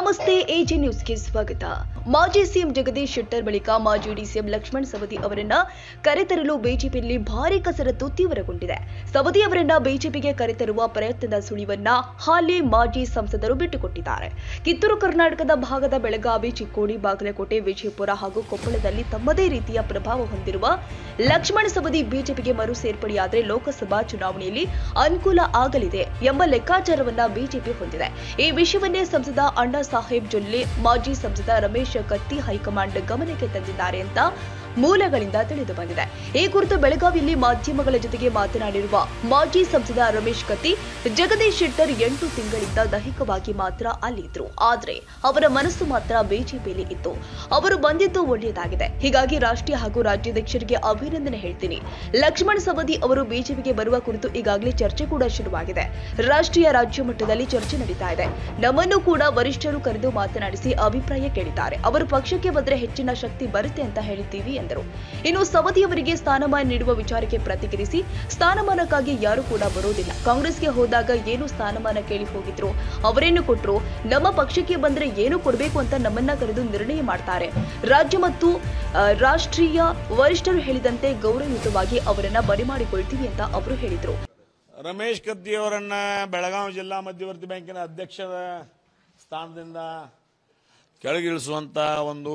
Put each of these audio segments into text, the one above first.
ನಮಸ್ತೆ ಎಜೆ ನ್ಯೂಸ್ಗೆ ಸ್ವಾಗತ ಮಾಜಿ ಸಿಎಂ ಜಗದೀಶ್ ಶೆಟ್ಟರ್ ಬಳಿಕ ಮಾಜಿ ಡಿಸಿಎಂ ಲಕ್ಷ್ಮಣ್ ಸವದಿ ಅವರನ್ನ ಕರೆತರಲು ಬಿಜೆಪಿಯಲ್ಲಿ ಭಾರಿ ಕಸರತ್ತು ತೀವ್ರಗೊಂಡಿದೆ ಸವದಿ ಅವರನ್ನ ಬಿಜೆಪಿಗೆ ಕರೆತರುವ ಪ್ರಯತ್ನದ ಸುಳಿವನ್ನ ಹಾಲಿ ಮಾಜಿ ಸಂಸದರು ಬಿಟ್ಟುಕೊಟ್ಟಿದ್ದಾರೆ ಕಿತ್ತೂರು ಕರ್ನಾಟಕದ ಭಾಗದ ಬೆಳಗಾವಿ ಚಿಕ್ಕೋಡಿ ಬಾಗಲಕೋಟೆ ವಿಜಯಪುರ ಹಾಗೂ ಕೊಪ್ಪಳದಲ್ಲಿ ತಮ್ಮದೇ ರೀತಿಯ ಪ್ರಭಾವ ಹೊಂದಿರುವ ಲಕ್ಷ್ಮಣ್ ಸವದಿ ಬಿಜೆಪಿಗೆ ಮರು ಸೇರ್ಪಡೆಯಾದರೆ ಲೋಕಸಭಾ ಚುನಾವಣೆಯಲ್ಲಿ ಅನುಕೂಲ ಆಗಲಿದೆ ಎಂಬ ಲೆಕ್ಕಾಚಾರವನ್ನ ಬಿಜೆಪಿ ಹೊಂದಿದೆ ಈ ವಿಷಯವನ್ನೇ ಸಂಸದ ಅಣ್ಣಾ ಸಾಹೇಬ್ ಜೊಲ್ಲೆ ಮಾಜಿ ಸಂಸದ ರಮೇಶ್ ಕತ್ತಿ ಹೈಕಮಾಂಡ್ ಗಮನಕ್ಕೆ ತಂದಿದ್ದಾರೆ ಅಂತ ಮೂಲಗಳಿಂದ ತಿಳಿದು ಬಂದಿದೆ ಈ ಕುರಿತು ಬೆಳಗಾವಿಯಲ್ಲಿ ಮಾಧ್ಯಮಗಳ ಜೊತೆಗೆ ಮಾತನಾಡಿರುವ ಮಾಜಿ ಸಂಸದ ರಮೇಶ್ ಕತ್ತಿ ಜಗದೀಶ್ ಶೆಟ್ಟರ್ ಎಂಟು ತಿಂಗಳಿಂದ ದೈಹಿಕವಾಗಿ ಮಾತ್ರ ಅಲ್ಲಿದ್ರು ಆದ್ರೆ ಅವರ ಮನಸ್ಸು ಮಾತ್ರ ಬಿಜೆಪಿಯಲ್ಲಿ ಇತ್ತು ಅವರು ಬಂದಿದ್ದು ಒಳ್ಳೆಯದಾಗಿದೆ ಹೀಗಾಗಿ ರಾಷ್ಟ್ರೀಯ ಹಾಗೂ ರಾಜ್ಯಾಧ್ಯಕ್ಷರಿಗೆ ಅಭಿನಂದನೆ ಹೇಳ್ತೀನಿ ಲಕ್ಷ್ಮಣ್ ಸವದಿ ಅವರು ಬಿಜೆಪಿಗೆ ಬರುವ ಕುರಿತು ಈಗಾಗಲೇ ಚರ್ಚೆ ಕೂಡ ಶುರುವಾಗಿದೆ ರಾಷ್ಟ್ರೀಯ ರಾಜ್ಯ ಮಟ್ಟದಲ್ಲಿ ಚರ್ಚೆ ನಡೀತಾ ಇದೆ ನಮ್ಮನ್ನು ಕೂಡ ವರಿಷ್ಠರು ಕರೆದು ಮಾತನಾಡಿಸಿ ಅಭಿಪ್ರಾಯ ಕೇಳಿದ್ದಾರೆ ಅವರು ಪಕ್ಷಕ್ಕೆ ಬಂದ್ರೆ ಹೆಚ್ಚಿನ ಶಕ್ತಿ ಬರುತ್ತೆ ಅಂತ ಹೇಳಿದ್ದೀವಿ ಎಂದರು ಇನ್ನು ಸವದಿ ಅವರಿಗೆ ಸ್ಥಾನಮಾನ ನೀಡುವ ವಿಚಾರಕ್ಕೆ ಪ್ರತಿಕ್ರಿಯಿಸಿ ಸ್ಥಾನಮಾನಕ್ಕಾಗಿ ಯಾರು ಕೂಡ ಬರೋದಿಲ್ಲ ಕಾಂಗ್ರೆಸ್ಗೆ ಹೋದಾಗ ಏನು ಸ್ಥಾನಮಾನ ಕೇಳಿ ಹೋಗಿದ್ರು ಅವರೇನು ಕೊಟ್ರು ನಮ್ಮ ಪಕ್ಷಕ್ಕೆ ಬಂದ್ರೆ ಏನು ಕೊಡಬೇಕು ಅಂತ ನಮ್ಮನ್ನ ಕರೆದು ನಿರ್ಣಯ ಮಾಡ್ತಾರೆ ರಾಜ್ಯ ಮತ್ತು ಆ, ರಾಷ್ಟ್ರೀಯ ವರಿಷ್ಠರು ಹೇಳಿದಂತೆ ಗೌರವಯುತವಾಗಿ ಅವರನ್ನ ಬರಿಮಾಡಿಕೊಳ್ತೀವಿ ಅಂತ ಅವರು ಹೇಳಿದ್ರು ರಮೇಶ್ ಕತ್ತಿಯವರನ್ನ ಬೆಳಗಾವಿ ಜಿಲ್ಲಾ ಮಧ್ಯವರ್ತಿ ಬ್ಯಾಂಕಿನ ಅಧ್ಯಕ್ಷರ ಸ್ಥಾನದಿಂದ ಕೆಳಗಿಳಿಸುವಂತ ಒಂದು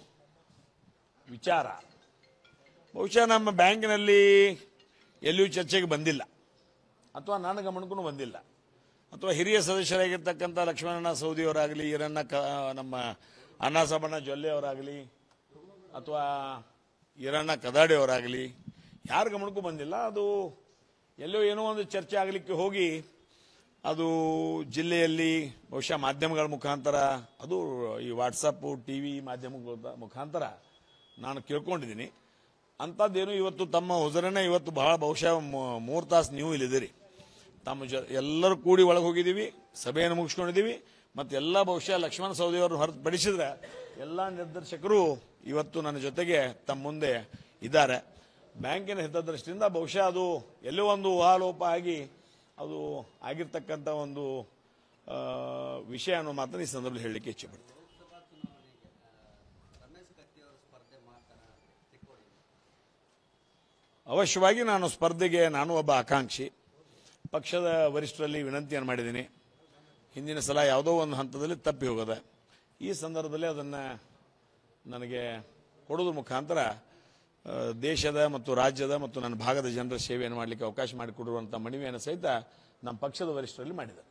ವಿಚಾರ ಬಹುಶಃ ನಮ್ಮ ಬ್ಯಾಂಕಿನಲ್ಲಿ ಎಲ್ಲಿಯೂ ಚರ್ಚೆಗೆ ಬಂದಿಲ್ಲ ಅಥವಾ ನನ್ನ ಗಮನಕ್ಕೂ ಬಂದಿಲ್ಲ ಅಥವಾ ಹಿರಿಯ ಸದಸ್ಯರಾಗಿರ್ತಕ್ಕಂಥ ಲಕ್ಷ್ಮಣಣ್ಣ ಸೌದಿಯವರಾಗಲಿ ಈರಣ್ಣ ಕ ನಮ್ಮ ಅಣ್ಣಾಸಬಣ್ಣ ಜೊಲ್ಲೆಯವರಾಗಲಿ ಅಥವಾ ಈರಣ್ಣ ಕದಾಡಿಯವರಾಗಲಿ ಯಾರ ಗಮನಕ್ಕೂ ಬಂದಿಲ್ಲ ಅದು ಎಲ್ಲೋ ಏನೋ ಒಂದು ಚರ್ಚೆ ಆಗಲಿಕ್ಕೆ ಹೋಗಿ ಅದು ಜಿಲ್ಲೆಯಲ್ಲಿ ಬಹುಶಃ ಮಾಧ್ಯಮಗಳ ಮುಖಾಂತರ ಅದು ಈ ವಾಟ್ಸಪ್ಪು ಟಿ ವಿ ಮಾಧ್ಯಮಗಳ ಮುಖಾಂತರ ನಾನು ಕೇಳ್ಕೊಂಡಿದ್ದೀನಿ ಅಂಥದ್ದೇನು ಇವತ್ತು ತಮ್ಮ ಹುಜರನ್ನ ಇವತ್ತು ಬಹಳ ಬಹುಶಃ ಮೂ- ಮೂರು ತಾಸು ನೀವು ಇಲ್ಲಿದ್ದೀರಿ ತಮ್ಮ ಜೊ ಎಲ್ಲರೂ ಕೂಡಿ ಒಳಗೆ ಹೋಗಿದ್ದೀವಿ ಸಭೆಯನ್ನು ಮುಗಿಸ್ಕೊಂಡಿದ್ದೀವಿ ಮತ್ತು ಎಲ್ಲ ಬಹುಶಃ ಲಕ್ಷ್ಮಣ ಸೌದಿಯವರು ಹೊರತುಪಡಿಸಿದ್ರೆ ಎಲ್ಲ ನಿರ್ದೇಶಕರು ಇವತ್ತು ನನ್ನ ಜೊತೆಗೆ ತಮ್ಮ ಮುಂದೆ ಇದ್ದಾರೆ ಬ್ಯಾಂಕಿನ ಹಿತದೃಷ್ಟಿಯಿಂದ ಬಹುಶಃ ಅದು ಎಲ್ಲೋ ಒಂದು ಊಹಾಲೋಪ ಆಗಿ ಅದು ಆಗಿರ್ತಕ್ಕಂಥ ಒಂದು ಆ, ವಿಷಯ ಅನ್ನೋ ಮಾತನ್ನು ಈ ಸಂದರ್ಭದಲ್ಲಿ ಹೇಳಲಿಕ್ಕೆ ಇಚ್ಛೆ ಪಡ್ತೀನಿ ಅವಶ್ಯವಾಗಿ ನಾನು ಸ್ಪರ್ಧೆಗೆ ನಾನು ಒಬ್ಬ ಆಕಾಂಕ್ಷಿ ಪಕ್ಷದ ವರಿಷ್ಠರಲ್ಲಿ ವಿನಂತಿಯನ್ನು ಮಾಡಿದ್ದೀನಿ ಹಿಂದಿನ ಸಲ ಯಾವುದೋ ಒಂದು ಹಂತದಲ್ಲಿ ತಪ್ಪಿ ಹೋಗದೆ ಈ ಸಂದರ್ಭದಲ್ಲಿ ಅದನ್ನು ನನಗೆ ಕೊಡೋದ್ರ ಮುಖಾಂತರ ಆ, ದೇಶದ ಮತ್ತು ರಾಜ್ಯದ ಮತ್ತು ನನ್ನ ಭಾಗದ ಜನರ ಸೇವೆಯನ್ನು ಮಾಡಲಿಕ್ಕೆ ಅವಕಾಶ ಮಾಡಿಕೊಡುವಂಥ ಮನವಿಯನ್ನು ಸಹಿತ ನಮ್ಮ ಪಕ್ಷದ ವರಿಷ್ಠರಲ್ಲಿ ಮಾಡಿದ್ದಾರೆ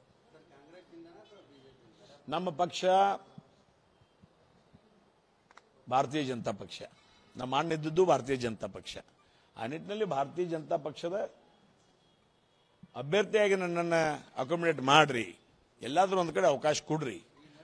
ನಮ್ಮ ಪಕ್ಷ ಭಾರತೀಯ ಜನತಾ ಪಕ್ಷ ನಮ್ಮ ಅಣ್ಣ ಇದ್ದದ್ದು ಭಾರತೀಯ ಜನತಾ ಪಕ್ಷ ಆ ನಿಟ್ಟಿನಲ್ಲಿ ಭಾರತೀಯ ಜನತಾ ಪಕ್ಷದ ಅಭ್ಯರ್ಥಿಯಾಗಿ ನನ್ನನ್ನು ಅಕೊಮಿಡೇಟ್ ಮಾಡ್ರಿ ಎಲ್ಲಾದ್ರೂ ಒಂದು ಕಡೆ ಅವಕಾಶ ಕೊಡ್ರಿ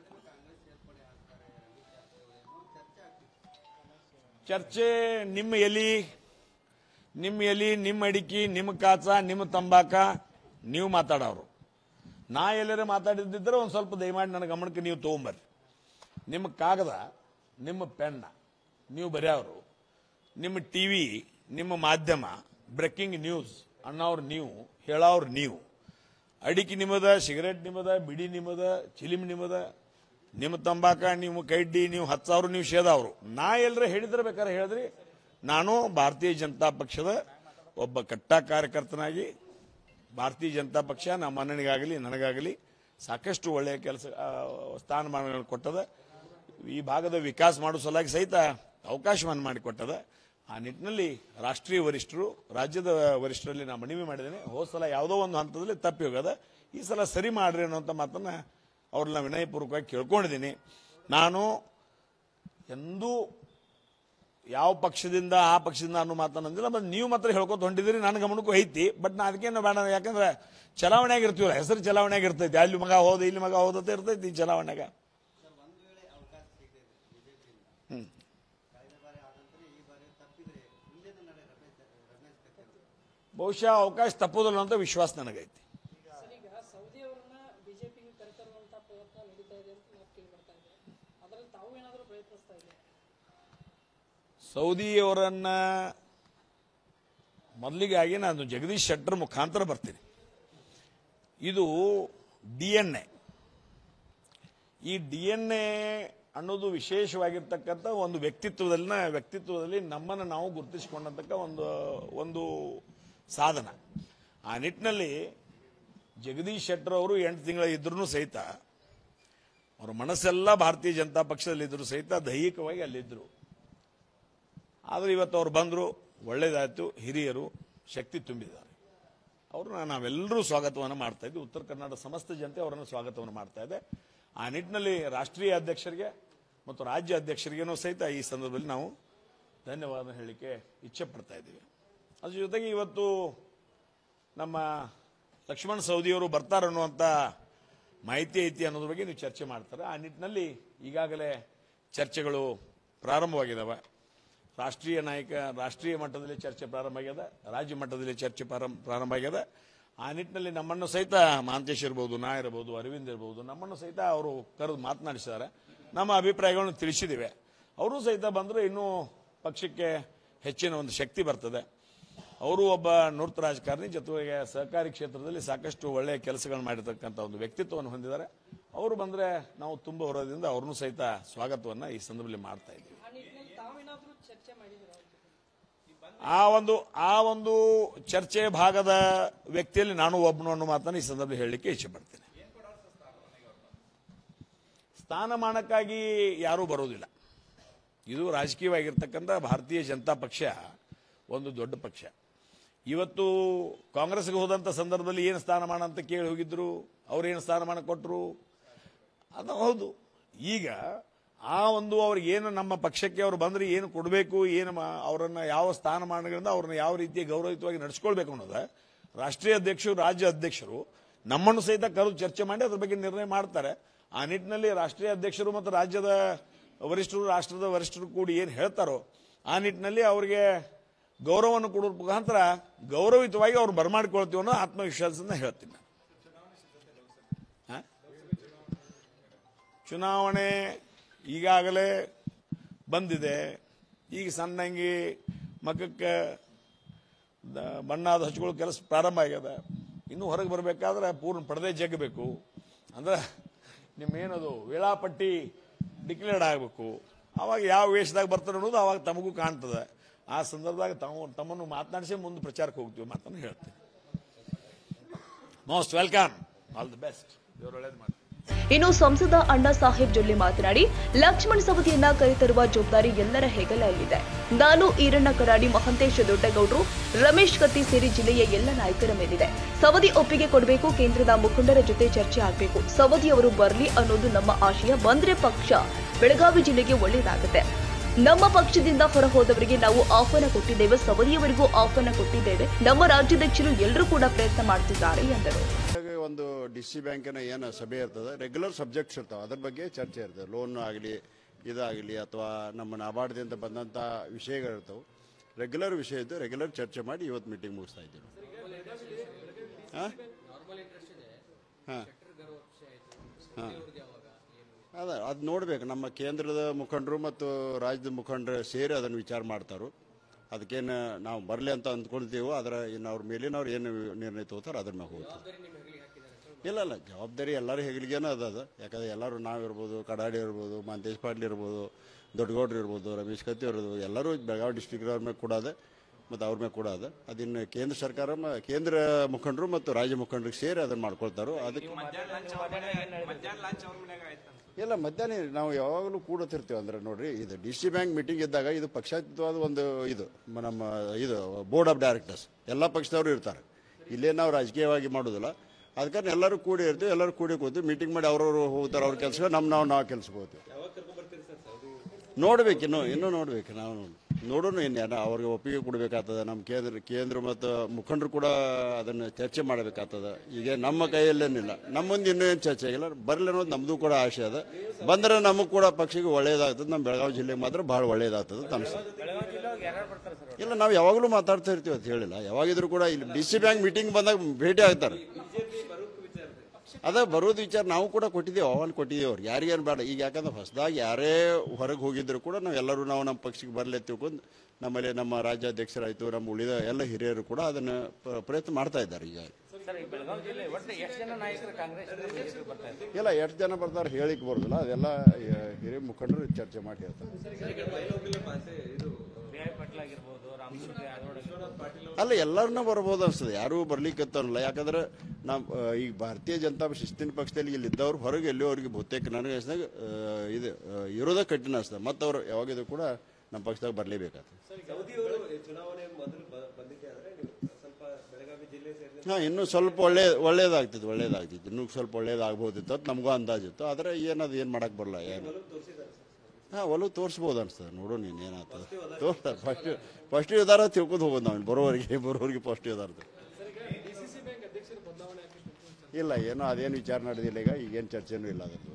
ಚರ್ಚೆ ನಿಮ್ಮ ಎಲಿ ನಿಮ್ಮ ಎಲಿ ನಿಮ್ಮ ಅಡಿಕೆ ನಿಮ್ಮ ಕಾಚ ನಿಮ್ಮ ತಂಬಾಕ ನೀವು ಮಾತಾಡೋರು ನಾ ಎಲ್ಲರೂ ಮಾತಾಡಿದ್ದಿದ್ರೆ ಒಂದು ಸ್ವಲ್ಪ ದಯಮಾಡಿ ನನ್ನ ಗಮನಕ್ಕೆ ನೀವು ತೊಗೊಂಬರ್ರಿ ನಿಮ್ಮ ಕಾಗದ ನಿಮ್ಮ ಪೆನ್ನ ನೀವು ಬರೆಯೋರು ನಿಮ್ಮ ಟಿವಿ ನಿಮ್ಮ ಮಾಧ್ಯಮ ಬ್ರೇಕಿಂಗ್ ನ್ಯೂಸ್ ಅನ್ನೋರು ನೀವು ಹೇಳೋರು ನೀವು ಅಡಿಕೆ ನಿಮ್ಮದ ಸಿಗರೇಟ್ ನಿಮ್ಮದ ಬಿಡಿ ನಿಮ್ಮದ ಚಿಲಿಮ್ ನಿಮ್ಮದ ನಿಮ್ಮ ತಂಬಾಕ ನಿಮ್ಮ ಕೈಡ್ಡಿ ನೀವು ಹತ್ತು ಸಾವಿರ ನೀವು ಸೇದವ್ರು ನಾ ಎಲ್ಲರ ಹೇಳಿದ್ರೆ ಬೇಕಾದ್ರೆ ಹೇಳಿದ್ರಿ ನಾನು ಭಾರತೀಯ ಜನತಾ ಪಕ್ಷದ ಒಬ್ಬ ಕಟ್ಟ ಕಾರ್ಯಕರ್ತನಾಗಿ ಭಾರತೀಯ ಜನತಾ ಪಕ್ಷ ನಮ್ಮ ಅಣ್ಣನಿಗಾಗಲಿ ನನಗಾಗಲಿ ಸಾಕಷ್ಟು ಒಳ್ಳೆಯ ಕೆಲಸ ಆ, ಸ್ಥಾನಮಾನಗಳನ್ನು ಕೊಟ್ಟದ ಈ ಭಾಗದ ವಿಕಾಸ ಮಾಡೋ ಸಲುವಾಗಿ ಸಹಿತ ಅವಕಾಶವನ್ನು ಮಾಡಿಕೊಟ್ಟದ ಆ ನಿಟ್ಟಿನಲ್ಲಿ ರಾಷ್ಟ್ರೀಯ ವರಿಷ್ಠರು ರಾಜ್ಯದ ವರಿಷ್ಠರಲ್ಲಿ ನಾನು ಮನವಿ ಮಾಡಿದ್ದೇನೆ ಹೋದ ಸಲ ಯಾವುದೋ ಒಂದು ಹಂತದಲ್ಲಿ ತಪ್ಪಿ ಹೋಗದ ಈ ಸಲ ಸರಿ ಮಾಡ್ರಿ ಅನ್ನೋಂಥ ಮಾತನ್ನ ಅವ್ರನ್ನ ವಿನಯಪೂರ್ವಕವಾಗಿ ಕೇಳ್ಕೊಂಡಿದ್ದೀನಿ ನಾನು ಎಂದೂ ಯಾವ ಪಕ್ಷದಿಂದ ಆ ಪಕ್ಷದಿಂದ ಅನ್ನೋ ಮಾತನ್ನಂದಿಲ್ಲ ಮತ್ತೆ ನೀವು ಮಾತ್ರ ಹೇಳ್ಕೊತ ಹೊಂಟಿದ್ದೀರಿ ನನ್ನ ಗಮನಕ್ಕೂ ಐತಿ ಬಟ್ ನಾ ಅದಕ್ಕೇನು ಬೇಡ ಯಾಕಂದ್ರೆ ಚಲಾವಣೆಯಾಗ ಇರ್ತೀವಲ್ಲ ಹೆಸರು ಚಲಾವಣೆಯಾಗ ಇರ್ತೈತಿ ಅಲ್ಲಿ ಮಗ ಹೋದ ಇಲ್ಲಿ ಮಗ ಹೋದತೆ ಇರ್ತೈತಿ ಈ ಚಲಾವಣೆಗ ಬಹುಶಃ ಅವಕಾಶ ತಪ್ಪೋದಿಲ್ಲ ಅಂತ ವಿಶ್ವಾಸ ನನಗೈತಿ ಸರ್ ಈಗ ಸೌದಿ ಅವರನ್ನ ಬಿಜೆಪಿಗೆ ಕರೆತರುವಂತ ಪ್ರಯತ್ನ ನಡೀತಾ ಇದೆ ಅಂತ ನಾವು ಕೇಳಿ ಬರ್ತಾ ಇದೆ ಅದರಲ್ಲಿ ತಾವು ಏನಾದರೂ ಪ್ರಯತ್ನಿಸ್ತಾ ಇದೆ ಸೌದಿಯವರನ್ನ ಮೊದಲಿಗಾಗಿ ನಾನು ಜಗದೀಶ್ ಶೆಟ್ಟರ್ ಮುಖಾಂತರ ಬರ್ತೀನಿ ಇದು ಡಿ ಎನ್ ಎ ಈ ಡಿ ಎನ್ ಎ ಅನ್ನೋದು ವಿಶೇಷವಾಗಿರ್ತಕ್ಕಂಥ ಒಂದು ವ್ಯಕ್ತಿತ್ವದಲ್ಲಿನ ವ್ಯಕ್ತಿತ್ವದಲ್ಲಿ ನಮ್ಮನ್ನು ನಾವು ಗುರುತಿಸಿಕೊಂಡಂತಕ್ಕ ಒಂದು ಒಂದು ಸಾಧನ ಆ ನಿಟ್ಟಿನಲ್ಲಿ ಜಗದೀಶ್ ಶೆಟ್ಟರ್ ಅವರು ಎಂಟು ತಿಂಗಳ ಇದ್ರೂ ಸಹಿತ ಅವರ ಮನಸ್ಸೆಲ್ಲ ಭಾರತೀಯ ಜನತಾ ಪಕ್ಷದಲ್ಲಿದ್ದರು ಸಹಿತ ದೈಹಿಕವಾಗಿ ಅಲ್ಲಿದ್ದರು ಆದರೆ ಇವತ್ತು ಅವ್ರು ಬಂದರು ಒಳ್ಳೇದಾಯಿತು ಹಿರಿಯರು ಶಕ್ತಿ ತುಂಬಿದ್ದಾರೆ ಅವ್ರನ್ನ ನಾವೆಲ್ಲರೂ ಸ್ವಾಗತವನ್ನು ಮಾಡ್ತಾ ಇದ್ವಿ ಉತ್ತರ ಕರ್ನಾಟಕ ಸಮಸ್ತ ಜನತೆ ಅವರನ್ನು ಸ್ವಾಗತವನ್ನು ಮಾಡ್ತಾ ಇದೆ ಆ ನಿಟ್ಟಿನಲ್ಲಿ ರಾಷ್ಟ್ರೀಯ ಅಧ್ಯಕ್ಷರಿಗೆ ಮತ್ತು ರಾಜ್ಯ ಅಧ್ಯಕ್ಷರಿಗೇನೂ ಸಹಿತ ಈ ಸಂದರ್ಭದಲ್ಲಿ ನಾವು ಧನ್ಯವಾದ ಹೇಳಲಿಕ್ಕೆ ಇಚ್ಛೆ ಪಡ್ತಾ ಇದ್ದೀವಿ ಅದ್ರ ಜೊತೆಗೆ ಇವತ್ತು ನಮ್ಮ ಲಕ್ಷ್ಮಣ್ ಸವದಿಯವರು ಬರ್ತಾರನ್ನುವಂಥ ಮಾಹಿತಿ ಐತಿ ಅನ್ನೋದ್ರ ಬಗ್ಗೆ ನೀವು ಚರ್ಚೆ ಮಾಡ್ತಾರೆ ಆ ನಿಟ್ಟಿನಲ್ಲಿ ಈಗಾಗಲೇ ಚರ್ಚೆಗಳು ಪ್ರಾರಂಭವಾಗಿದ್ದಾವೆ ರಾಷ್ಟ್ರೀಯ ನಾಯಕ ರಾಷ್ಟ್ರೀಯ ಮಟ್ಟದಲ್ಲಿ ಚರ್ಚೆ ಪ್ರಾರಂಭ ಆಗ್ಯದ ರಾಜ್ಯ ಮಟ್ಟದಲ್ಲಿ ಚರ್ಚೆ ಪ್ರಾರಂಭ ಪ್ರಾರಂಭ ಆಗ್ಯದ ಆ ನಿಟ್ಟಿನಲ್ಲಿ ನಮ್ಮನ್ನು ಸಹಿತ ಮಹಾಂತೇಶ್ ಇರ್ಬೋದು ನಾ ಇರ್ಬೋದು ಅರವಿಂದ್ ಇರ್ಬೋದು ನಮ್ಮನ್ನು ಸಹಿತ ಅವರು ಕರೆದು ಮಾತನಾಡಿಸಿದ್ದಾರೆ ನಮ್ಮ ಅಭಿಪ್ರಾಯಗಳನ್ನು ತಿಳಿಸಿದ್ದೇವೆ ಅವರು ಸಹಿತ ಬಂದರೆ ಇನ್ನೂ ಪಕ್ಷಕ್ಕೆ ಹೆಚ್ಚಿನ ಒಂದು ಶಕ್ತಿ ಬರ್ತದೆ ಅವರು ಒಬ್ಬ ನೂರ್ತ ರಾಜಕಾರಣಿ ಜೊತೆಗೆ ಸಹಕಾರಿ ಕ್ಷೇತ್ರದಲ್ಲಿ ಸಾಕಷ್ಟು ಒಳ್ಳೆಯ ಕೆಲಸಗಳನ್ನು ಮಾಡಿರ್ತಕ್ಕಂಥ ಒಂದು ವ್ಯಕ್ತಿತ್ವವನ್ನು ಹೊಂದಿದ್ದಾರೆ ಅವರು ಬಂದರೆ ನಾವು ತುಂಬ ಹೊರದಿಂದ ಅವ್ರನ್ನೂ ಸಹಿತ ಸ್ವಾಗತವನ್ನು ಈ ಸಂದರ್ಭದಲ್ಲಿ ಮಾಡ್ತಾ ಇದ್ದೀವಿ ಆ ನಿಟ್ಟಿನಲ್ಲಿ ತಾವೇನಾದ್ರೂ ಚರ್ಚೆ ಮಾಡಿದ್ರೆ ಆ ಒಂದು ಆ ಒಂದು ಚರ್ಚೆ ಭಾಗದ ವ್ಯಕ್ತಿಯಲ್ಲಿ ನಾನು ಒಬ್ಬನು ಅನ್ನೋ ಮಾತನ್ನು ಈ ಸಂದರ್ಭದಲ್ಲಿ ಹೇಳಲಿಕ್ಕೆ ಇಚ್ಛೆ ಪಡ್ತೇನೆ ಸ್ಥಾನಮಾನಕ್ಕಾಗಿ ಯಾರೂ ಬರೋದಿಲ್ಲ ಇದು ರಾಜಕೀಯವಾಗಿರ್ತಕ್ಕಂಥ ಭಾರತೀಯ ಜನತಾ ಪಕ್ಷ ಒಂದು ದೊಡ್ಡ ಪಕ್ಷ ಇವತ್ತು ಕಾಂಗ್ರೆಸ್ಗೆ ಹೋದಂಥ ಸಂದರ್ಭದಲ್ಲಿ ಏನು ಸ್ಥಾನಮಾನ ಅಂತ ಕೇಳಿ ಹೋಗಿದ್ರು ಅವ್ರೇನು ಸ್ಥಾನಮಾನ ಕೊಟ್ಟರು ಅದು ಹೌದು ಈಗ ಆ ಒಂದು ಅವ್ರಿಗೆ ಏನು ನಮ್ಮ ಪಕ್ಷಕ್ಕೆ ಅವರು ಬಂದ್ರೆ ಏನು ಕೊಡಬೇಕು ಏನು ಮಾ- ಅವರನ್ನ ಯಾವ ಸ್ಥಾನಮಾನಗಳಿಂದ ಅವ್ರನ್ನ ಯಾವ ರೀತಿ ಗೌರವಯುತವಾಗಿ ನಡೆಸ್ಕೊಳ್ಬೇಕು ಅನ್ನೋದ ರಾಷ್ಟ್ರೀಯ ಅಧ್ಯಕ್ಷರು ರಾಜ್ಯ ಅಧ್ಯಕ್ಷರು ನಮ್ಮನ್ನು ಸಹಿತ ಕರೆದು ಚರ್ಚೆ ಮಾಡಿ ಅದ್ರ ಬಗ್ಗೆ ನಿರ್ಣಯ ಮಾಡ್ತಾರೆ ಆ ನಿಟ್ಟಿನಲ್ಲಿ ರಾಷ್ಟ್ರೀಯ ಅಧ್ಯಕ್ಷರು ಮತ್ತು ರಾಜ್ಯದ ವರಿಷ್ಠರು ರಾಷ್ಟ್ರದ ವರಿಷ್ಠರು ಕೂಡಿ ಏನು ಹೇಳ್ತಾರೋ ಆ ನಿಟ್ಟಿನಲ್ಲಿ ಅವರಿಗೆ ಗೌರವವನ್ನು ಕೊಡೋದ್ರ ಮುಖಾಂತರ ಗೌರವಯುತವಾಗಿ ಅವ್ರು ಬರಮಾಡಿಕೊಳ್ತೀವಿ ಅನ್ನೋ ಆತ್ಮವಿಶ್ವಾಸದಿಂದ ಹೇಳ್ತೀನಿ ನಾನು ಹಾ? ಚುನಾವಣೆ ಈಗಾಗಲೇ ಬಂದಿದೆ ಈಗ ಸಣ್ಣಂಗಿ ಮಖಕ್ಕೆ ದ- ಬಣ್ಣದ ಹಚ್ಕೊಳ್ಳೋ ಕೆಲಸ ಪ್ರಾರಂಭ ಆಗ್ಯದ ಇನ್ನೂ ಹೊರಗೆ ಬರಬೇಕಾದ್ರೆ ಪೂರ್ಣ ಪಡೆದೇ ಜಗ್ಗಬೇಕು ಅಂದ್ರೆ ನಿಮ್ಮೇನದು ವೇಳಾಪಟ್ಟಿ ಡಿಕ್ಲೇರ್ಡ್ ಆಗಬೇಕು ಅವಾಗ ಯಾವ ವೇಷದಾಗ ಬರ್ತಾರೆ ಅನ್ನೋದು ಅವಾಗ ತಮಗೂ ಕಾಣ್ತದೆ ಆ ಸಂದರ್ಭದಾಗ ತಾವು ತಮ್ಮನ್ನು ಮಾತನಾಡಿಸಿ ಮುಂದೆ ಪ್ರಚಾರಕ್ಕೆ ಹೋಗ್ತೀವಿ ಮಾತನ್ನು ಹೇಳ್ತೀನಿ most welcome all the best ಇವರು ಒಳ್ಳೇದು ಮಾಡಿ ಇನ್ನು ಸಂಸದ ಅಣ್ಣಾ ಸಾಹೇಬ್ ಜೊಲ್ಲೆ ಮಾತನಾಡಿ ಲಕ್ಷ್ಮಣ್ ಸವದಿಯನ್ನ ಕರೆತರುವ ಜವಾಬ್ದಾರಿ ಎಲ್ಲರ ಹೆಗಲಲ್ಲಿದೆ ನಾನು ಈರಣ್ಣ ಕರಾಡಿ ಮಹಂತೇಶ ದೊಡ್ಡಗೌಡರು ರಮೇಶ್ ಕತ್ತಿ ಸೇರಿ ಜಿಲ್ಲೆಯ ಎಲ್ಲ ನಾಯಕರ ಮೇಲಿದೆ ಸವದಿ ಒಪ್ಪಿಗೆ ಕೊಡಬೇಕು ಕೇಂದ್ರದ ಮುಖಂಡರ ಜೊತೆ ಚರ್ಚೆ ಆಗಬೇಕು ಸವದಿ ಅವರು ಬರ್ಲಿ ಅನ್ನೋದು ನಮ್ಮ ಆಶಯ ಬಂದ್ರೆ ಪಕ್ಷ ಬೆಳಗಾವಿ ಜಿಲ್ಲೆಗೆ ಒಳ್ಳೆಯದಾಗುತ್ತೆ ನಮ್ಮ ಪಕ್ಷದಿಂದ ಹೊರ ಹೋದವರಿಗೆ ನಾವು ಆಹ್ವಾನ ಕೊಟ್ಟಿದ್ದೇವೆ ಸವದಿಯವರಿಗೂ ಆಹ್ವಾನ ಕೊಟ್ಟಿದ್ದೇವೆ ನಮ್ಮ ರಾಜ್ಯಾಧ್ಯಕ್ಷರು ಎಲ್ಲರೂ ಕೂಡ ಪ್ರಯತ್ನ ಮಾಡ್ತಿದ್ದಾರೆ ಎಂದರು ಹಾಗೆ ಒಂದು ಡಿ ಸಿ ಬ್ಯಾಂಕಿನ ಏನು ಸಭೆ ಇರ್ತದೆ ರೆಗ್ಯುಲರ್ ಸಬ್ಜೆಕ್ಟ್ಸ್ ಇರ್ತಾವೆ ಅದ್ರ ಬಗ್ಗೆ ಚರ್ಚೆ ಇರ್ತದೆ ಲೋನ್ ಆಗಲಿ ಇದಾಗಲಿ ಅಥವಾ ನಮ್ಮ ನಾಬಾರ್ಡ್ದಿಂದ ಬಂದಂಥ ವಿಷಯಗಳಿರ್ತಾವೆ ರೆಗ್ಯುಲರ್ ವಿಷಯ ಇದ್ದು ರೆಗ್ಯುಲರ್ ಚರ್ಚೆ ಮಾಡಿ ಇವತ್ತು ಮೀಟಿಂಗ್ ಮುಗಿಸ್ತಾ ಇದ್ದೀವಿ ಹಾಂ ಹಾಂ ಹಾಂ ಅದ ಅದು ನೋಡ್ಬೇಕು ನಮ್ಮ ಕೇಂದ್ರದ ಮುಖಂಡರು ಮತ್ತು ರಾಜ್ಯದ ಮುಖಂಡರು ಸೇರಿ ಅದನ್ನು ವಿಚಾರ ಮಾಡ್ತಾರೋ ಅದಕ್ಕೇನು ನಾವು ಬರಲಿ ಅಂತ ಅಂದ್ಕೊಳ್ತೀವೋ ಅದರ ಇನ್ನು ಅವ್ರ ಮೇಲಿನವ್ರು ಏನು ನಿರ್ಣಯ ತಗೋತಾರೆ ಅದ್ರ ಮ್ಯಾಗ ಹೋಗ್ತಾರೆ ಇಲ್ಲ ಇಲ್ಲ ಜವಾಬ್ದಾರಿ ಎಲ್ಲರೂ ಹೆಗಲಿಗೇನ ಅದ ಅದು ಯಾಕಂದ್ರೆ ಎಲ್ಲರೂ ನಾವಿರ್ಬೋದು ಕಡಾಡಿ ಇರ್ಬೋದು ಮಂತೇಶ್ ಪಾಟೀಲ್ ಇರ್ಬೋದು ದೊಡ್ಡಗೌಡ್ರು ಇರ್ಬೋದು ರಮೇಶ್ ಕತ್ತಿ ಇರ್ಬೋದು ಎಲ್ಲರೂ ಬೆಳಗಾವಿ ಡಿಸ್ಟಿಕ್ ಅವ್ರ ಮೇಲೆ ಕೂಡ ಅದ ಮತ್ತು ಅವ್ರ ಮೇಲೆ ಕೂಡ ಅದ ಅದನ್ನು ಕೇಂದ್ರ ಸರ್ಕಾರ ಮ- ಕೇಂದ್ರ ಮುಖಂಡರು ಮತ್ತು ರಾಜ್ಯ ಮುಖಂಡರಿಗೆ ಸೇರಿ ಅದನ್ನು ಮಾಡ್ಕೊಳ್ತಾರೋ ಅದಕ್ಕೆ ಇಲ್ಲ ಮಧ್ಯಾಹ್ನ ನಾವು ಯಾವಾಗಲೂ ಕೂಡತಿರ್ತೀವಿ ಅಂದ್ರೆ ನೋಡ್ರಿ ಇದು ಡಿ ಸಿ ಬ್ಯಾಂಕ್ ಮೀಟಿಂಗ್ ಇದ್ದಾಗ ಇದು ಪಕ್ಷಾತೀತವಾದ ಒಂದು ಇದು ಮ- ನಮ್ಮ ಇದು ಬೋರ್ಡ್ ಆಫ್ ಡೈರೆಕ್ಟರ್ಸ್ ಎಲ್ಲ ಪಕ್ಷದವರು ಇರ್ತಾರೆ ಇಲ್ಲೇ ನಾವು ರಾಜಕೀಯವಾಗಿ ಮಾಡೋದಿಲ್ಲ ಅದಕ್ಕೆ ಎಲ್ಲರೂ ಕೂಡಿ ಇರ್ತೀವಿ ಎಲ್ಲರೂ ಕೂಡಿ ಕೂತೀವಿ ಮೀಟಿಂಗ್ ಮಾಡಿ ಅವ್ರವ್ರು ಹೋಗ್ತಾರೆ ಅವ್ರ ಕೆಲಸ ನಮ್ಮ ನಾವು ನಾವು ಕೆಲ್ಸಕ್ಕೆ ಹೋಗ್ತೀವಿ ನೋಡ್ಬೇಕು ಇನ್ನು ಇನ್ನೂ ನೋಡ್ಬೇಕು ನಾವು ನೋಡೋಣ ಇನ್ನು ಅವ್ರಿಗೆ ಒಪ್ಪಿಗೆ ಕೊಡಬೇಕಾಗ್ತದೆ ನಮ್ಮ ಕೇಂದ್ರ ಕೇಂದ್ರ ಮತ್ತು ಮುಖಂಡರು ಕೂಡ ಅದನ್ನು ಚರ್ಚೆ ಮಾಡಬೇಕಾಗ್ತದೆ ಈಗ ನಮ್ಮ ಕೈಯಲ್ಲೇನಿಲ್ಲ ನಮ್ಮ ಮುಂದೆ ಇನ್ನೂ ಏನು ಚರ್ಚೆ ಆಗಿಲ್ಲ ಬರಲಿ ಅನ್ನೋದು ನಮ್ಮದು ಕೂಡ ಆಸೆ ಅದ ಬಂದರೆ ನಮಗೆ ಕೂಡ ಪಕ್ಷಕ್ಕೆ ಒಳ್ಳೇದಾಗ್ತದೆ ನಮ್ಮ ಬೆಳಗಾವಿ ಜಿಲ್ಲೆಗೆ ಮಾತ್ರ ಭಾಳ ಒಳ್ಳೇದಾಗ್ತದೆ ಅಂತ ಅನ್ಸುತ್ತೆ ಇಲ್ಲ ನಾವು ಯಾವಾಗಲೂ ಮಾತಾಡ್ತಾ ಇರ್ತೀವಿ ಅಂತ ಹೇಳಿಲ್ಲ ಯಾವಾಗಿದ್ರು ಕೂಡ ಇಲ್ಲಿ ಡಿ ಸಿ ಬ್ಯಾಂಕ್ ಮೀಟಿಂಗ್ ಬಂದಾಗ ಭೇಟಿ ಆಗ್ತಾರೆ ಅದೇ ಬರೋದು ವಿಚಾರ ನಾವು ಕೂಡ ಕೊಟ್ಟಿದ್ದೇವೆ ಆಹ್ವಾನ ಕೊಟ್ಟಿದ್ದೇವೆ ಅವ್ರಿಗೆ ಯಾರಿಗೇನು ಬೇಡ ಈಗ ಯಾಕಂದ್ರೆ ಹೊಸದಾಗಿ ಯಾರೇ ಹೊರಗೆ ಹೋಗಿದ್ರು ಕೂಡ ನಾವು ಎಲ್ಲರೂ ನಾವು ನಮ್ಮ ಪಕ್ಷಕ್ಕೆ ಬರಲಿ ತಿಳ್ಕೊಂಡು ನಮ್ಮಲ್ಲಿ ನಮ್ಮ ರಾಜ್ಯಾಧ್ಯಕ್ಷರಾಯಿತು ನಮ್ಮ ಉಳಿದ ಎಲ್ಲ ಹಿರಿಯರು ಕೂಡ ಅದನ್ನು ಪ- ಪ್ರಯತ್ನ ಮಾಡ್ತಾ ಇದ್ದಾರೆ ಈಗ ಸರ್ ಈ ಬೆಳಗಾವಿ ಜಿಲ್ಲೆ ಒಟ್ಟು ಎಷ್ಟು ಜನ ನಾಯಕರು ಕಾಂಗ್ರೆಸ್ ಬಿಜೆಪಿ ಬರ್ತಾ ಇದ್ದಾರೆ ಇಲ್ಲ ಎಷ್ಟು ಜನ ಬರ್ತಾರೆ ಹೇಳಿಕ್ ಬರೋದಿಲ್ಲ ಅದೆಲ್ಲ ಆ, ಹಿರಿಯ ಮುಖಂಡರು ಚರ್ಚೆ ಮಾಡಿ ಹೇಳ್ತಾರೆ ಬಿ ಐ ಪಾಟೀಲ್ ಆಗಿರ್ಬೋದು ರಾಮಚಂದ್ರ ಯಾದವ್ ಆಗಿರ್ಬೋದು ಅಲ್ಲ ಎಲ್ಲರನ್ನ ಬರ್ಬೋದು ಅನ್ಸ್ತದೆ ಯಾರೂ ಬರ್ಲಿಕ್ಕತ್ತಾರಲ್ಲ ಯಾಕಂದ್ರೆ ನಾವು ಆ, ಈಗ ಭಾರತೀಯ ಜನತಾ ಶಿಸ್ತಿನ ಪಕ್ಷದಲ್ಲಿ ಇಲ್ಲಿ ಇದ್ದವ್ರು ಹೊರಗೆ ಎಲ್ಲಿಯೋ ಅವ್ರಿಗೆ ಬಹುತೇಕ ನನಗೆ ಅನ್ಸಿದಾಗ ಆ, ಇದು ಆ, ಇರೋದೇ ಕಠಿಣ ಅನ್ಸ್ತದೆ ಮತ್ತು ಅವ್ರು ಯಾವಾಗಿದ್ರು ಕೂಡ ನಮ್ಮ ಪಕ್ಷದಾಗ ಬರಲೇಬೇಕಾಗ್ತದೆ ಸೌದಿಯವರು ಚುನಾವಣೆ ಮೊದಲು ಬ- ಬಂದಿದ್ದೆ ಆದ್ರೆ ನೀವು ಸ್ವಲ್ಪ ಬೆಳಗಾವಿ ಜಿಲ್ಲೆ ಸೇರಿದ ಹಾಂ ಇನ್ನೂ ಸ್ವಲ್ಪ ಒಳ್ಳೆ ಒಳ್ಳೇದಾಗ್ತಿತ್ತು ಒಳ್ಳೇದಾಗ್ತಿತ್ತು ಇನ್ನೂ ಸ್ವಲ್ಪ ಒಳ್ಳೇದಾಗ್ಬೋದಿತ್ತು ಅಂತ ನಮಗೂ ಅಂದಾಜಿತ್ತು ಆದರೆ ಏನದು ಏನು ಮಾಡಕ್ಕೆ ಬರಲ್ಲ ಏನು ಹಾಂ ಒಲವು ತೋರಿಸ್ಬೋದು ಅನ್ಸ್ತದೆ ನೋಡು ನೀನು ಏನಾಗ್ತದೆ ತೋರ್ಸ್ತಾರೆ ಫಸ್ಟ್ ಫಸ್ಟ್ ಇದಾರ ತಿಳ್ಕೊಂಡು ಹೋಗೋದು ನಾವು ಬರೋವರೆಗೆ ಬರೋವರೆಗೆ ಫಸ್ಟ್ ಇದಾರ ಡಿಸಿಸಿ ಬ್ಯಾಂಕ್ ಅಧ್ಯಕ್ಷರು ಬದಲಾವಣೆ ಆಗ್ಲಿಕ್ಕೆ ಇಲ್ಲ ಏನೋ ಅದೇನು ವಿಚಾರ ನಡೆದಿಲ್ಲ ಈಗ ಈಗೇನು ಚರ್ಚೆನೂ ಇಲ್ಲ ಅದ್ರದ್ದು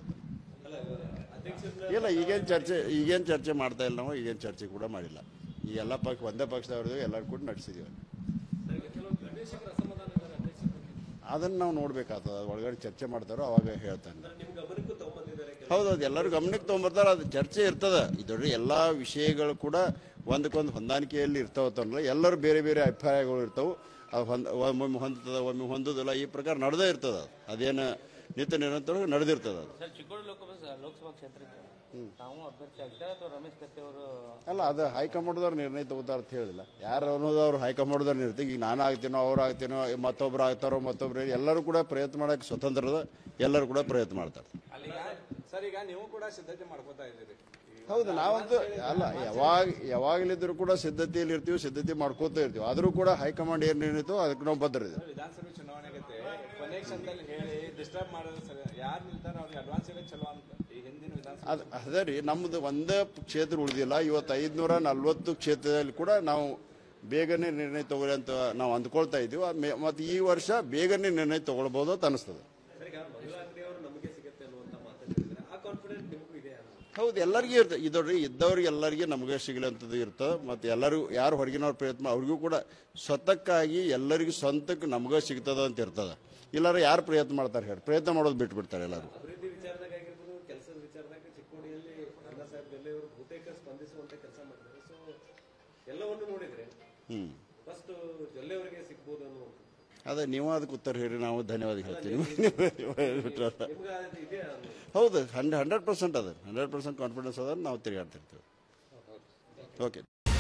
ಇಲ್ಲ ಈಗೇನು ಚರ್ಚೆ ಈಗೇನು ಚರ್ಚೆ ಮಾಡ್ತಾ ಇಲ್ಲ ನಾವು ಈಗೇನು ಚರ್ಚೆ ಕೂಡ ಮಾಡಿಲ್ಲ ಈ ಎಲ್ಲ ಪಕ್ಷ ಒಂದೇ ಪಕ್ಷದವ್ರದ್ದು ಎಲ್ಲರೂ ಕೂಡ ನಡೆಸಿದೀವಿ ಕೆಲವು ನಿರ್ದೇಶಕರು ಅಸಮಾಧಾನ ಇದ್ದಾರೆ ಅಧ್ಯಕ್ಷರ ಬಗ್ಗೆ ಅದನ್ನು ನಾವು ನೋಡ್ಬೇಕಾಗ್ತದೆ ಒಳಗಡೆ ಚರ್ಚೆ ಮಾಡ್ತಾರೋ ಅವಾಗ ಹೇಳ್ತಾನೆ ನಿಮ್ ಗಮನಕ್ಕೂ ತಗೊಂಬಂದಿದ್ದಾರೆ ಹೌದೌದು ಎಲ್ಲರೂ ಗಮನಕ್ಕೆ ತೊಗೊಂಬರ್ತಾರೆ ಅದು ಚರ್ಚೆ ಇರ್ತದೆ ಇದೊಡ್ರಿ ಎಲ್ಲ ವಿಷಯಗಳು ಕೂಡ ಒಂದಕ್ಕೊಂದು ಹೊಂದಾಣಿಕೆಯಲ್ಲಿ ಇರ್ತಾವತ್ತಲ್ಲ ಎಲ್ಲರೂ ಬೇರೆ ಬೇರೆ ಅಭಿಪ್ರಾಯಗಳು ಇರ್ತಾವೆ ಅದು ಹೊಂದ ಒಮ್ಮೊಮ್ಮೆ ಹೊಂದ್ತದೆ ಒಮ್ಮೆ ಹೊಂದೋದಿಲ್ಲ ಈ ಪ್ರಕಾರ ನಡೆದೇ ಇರ್ತದೆ ಅದು ಅದೇನು ನಿತ್ಯ ನಿರಂತರ ನಡೆದಿರ್ತದೆ ಅದು ಸರ್ ಚಿಕ್ಕೋಡಿ ಲೋಕಸಭಾ ಲೋಕಸಭಾ ಕ್ಷೇತ್ರಕ್ಕೆ ತಾವು ಅಭ್ಯರ್ಥಿ ಆಗ್ತಾರೆ ಅಥವಾ ರಮೇಶ್ ಕತ್ತಿ ಅವರು ಅಲ್ಲ ಅದು ಹೈಕಮಾಂಡ್ದವ್ರು ನಿರ್ಣಯ ತಗೋತಾರ ಅಂತ ಹೇಳಿಲ್ಲ ಯಾರು ಅನ್ನೋದು ಅವ್ರು ಹೈಕಮಾಂಡ್ದವ್ರು ನಿರ್ಣಯ ಈಗ ನಾನು ಆಗ್ತೀನೋ ಅವ್ರು ಆಗ್ತೀನೋ ಮತ್ತೊಬ್ರು ಆಗ್ತಾರೋ ಮತ್ತೊಬ್ರು ಎಲ್ಲರೂ ಕೂಡ ಪ್ರಯತ್ನ ಮಾಡಕ್ಕೆ ಸ್ವತಂತ್ರದ ಎಲ್ಲರೂ ಕೂಡ ಪ್ರಯತ್ನ ಮಾಡ್ತಾರೆ ಸರ್ ಈಗ ನೀವು ಕೂಡ ಸಿದ್ಧತೆ ಮಾಡ್ಕೋತಾ ಇದ್ದೀರಿ ಹೌದು ನಾವಂತೂ ಅಲ್ಲ ಯಾವಾಗ ಯಾವಾಗಲಿದ್ರು ಕೂಡ ಸಿದ್ಧತೆಯಲ್ಲಿ ಇರ್ತೀವಿ ಸಿದ್ಧತೆ ಮಾಡ್ಕೋತಾ ಇರ್ತೀವಿ ಆದರೂ ಕೂಡ ಹೈಕಮಾಂಡ್ ಏನು ನಿರ್ಣಯಿತೋ ಅದಕ್ಕೆ ನಾವು ಬದ್ಧರಿದ್ದೀವಿ ವಿಧಾನಸಭೆ ಚುನಾವಣೆಗೆ ಕೊನೆ ಕ್ಷಣದಲ್ಲಿ ಹೇಳಿ ಡಿಸ್ಟರ್ಬ್ ಮಾಡೋದು ಸರಿ ಯಾರು ನಿಲ್ತಾರೋ ಅವ್ರಿಗೆ ಅಡ್ವಾನ್ಸ್ ಇರೋದು ಚಲೋ ಅಂತ ಈ ಹಿಂದಿನ ವಿಧಾನಸಭೆ ಅದು ಅದೇ ರೀ ನಮ್ಮದು ಒಂದೇ ಕ್ಷೇತ್ರ ಉಳಿದಿಲ್ಲ ಇವತ್ತು ಐದುನೂರ ನಲ್ವತ್ತು ಕ್ಷೇತ್ರದಲ್ಲಿ ಕೂಡ ನಾವು ಬೇಗನೆ ನಿರ್ಣಯ ತಗೊಳ್ಳಿ ಅಂತ ನಾವು ಅಂದ್ಕೊಳ್ತಾ ಇದ್ದೀವಿ ಅದ್ ಮೇ- ಮತ್ತು ಈ ವರ್ಷ ಬೇಗನೆ ನಿರ್ಣಯ ತಗೊಳ್ಬೋದು ಅಂತ ಅನಿಸ್ತದೆ ಸರ್ ಈಗ ಮಂಗಳಾಗ್ರಿ ಅವರು ನಮಗೆ ಸಿಗುತ್ತೆ ಅನ್ನುವಂತ ಮಾತಾಡಿದ್ರೆ ಆ ಕಾನ್ಫಿಡೆನ್ಸ್ ನಿಮಗೂ ಇದೆ ಅಲ್ಲ ಹೌದು ಎಲ್ಲರಿಗೂ ಇರ್ತದೆ ಇದೊಡ್ರಿ ಇದ್ದವ್ರಿಗೆ ಎಲ್ಲರಿಗೆ ನಮಗೆ ಸಿಗಲಿ ಅಂತದ್ದು ಇರ್ತದೆ ಮತ್ತು ಎಲ್ಲರೂ ಯಾರು ಹೊರಗಿನವ್ರ ಪ್ರಯತ್ನ ಅವ್ರಿಗೂ ಕೂಡ ಸ್ವತಕ್ಕಾಗಿ ಎಲ್ಲರಿಗೂ ಸ್ವಂತಕ್ಕೆ ನಮಗೆ ಸಿಗ್ತದ ಅಂತ ಇರ್ತದೆ ಇಲ್ಲಾರ ಯಾರು ಪ್ರಯತ್ನ ಮಾಡ್ತಾರೆ ಹೇಳಿ ಪ್ರಯತ್ನ ಮಾಡೋದು ಬಿಟ್ಟು ಬಿಡ್ತಾರೆ ಎಲ್ಲರೂ ಅಭಿವೃದ್ಧಿ ವಿಚಾರದಾಗ ಆಗಿರ್ಬೋದು ಕೆಲಸದ ವಿಚಾರದಾಗ ಚಿಕ್ಕೋಡಿಯಲ್ಲಿ ಅಣ್ಣಾ ಸಾಹೇಬ್ ಜೊಲ್ಲೆ ಅವರು ಬಹುತೇಕ ಸ್ಪಂದಿಸುವಂತ ಕೆಲಸ ಮಾಡಿದ್ದಾರೆ ಸೊ ಎಲ್ಲವನ್ನು ನೋಡಿದ್ರೆ ಹ್ಞೂ ಫಸ್ಟ್ ಜೊಲ್ಲೆ ಅವರಿಗೆ ಸಿಗ್ಬೋದು ಅನ್ನುವಂಥದ್ದು ಅದೇ ನೀವು ಅದಕ್ಕೆ ಉತ್ತರ ಹೇಳಿ ನಾವು ಧನ್ಯವಾದ ಹೇಳ್ತೀವಿ ಬಿಟ್ರಲ್ಲ. ನಿಮ್ಗೆ ಅದು ಇದೆ ಅನ್ನೋದು ಹೌದು ಹಂಡ್ರೆಡ್ ಹಂಡ್ರೆಡ್ ಪರ್ಸೆಂಟ್ ಅದ ಹಂಡ್ರೆಡ್ ಪರ್ಸೆಂಟ್ ಕಾನ್ಫಿಡೆನ್ಸ್ ಅದ ನಾವು ತಿರುಗಾಡ್ತಿರ್ತೀವಿ ಓಕೆ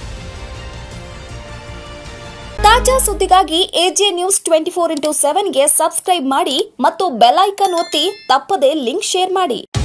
ತಾಜಾ ಸುದ್ದಿಗಾಗಿ AJ news twenty four into ಸೆವೆನ್ಗೆ ಸಬ್ಸ್ಕ್ರೈಬ್ ಮಾಡಿ ಮತ್ತು ಬೆಲ್ ಐಕಾನ್ ಒತ್ತಿ ತಪ್ಪದೇ ಲಿಂಕ್ ಶೇರ್ ಮಾಡಿ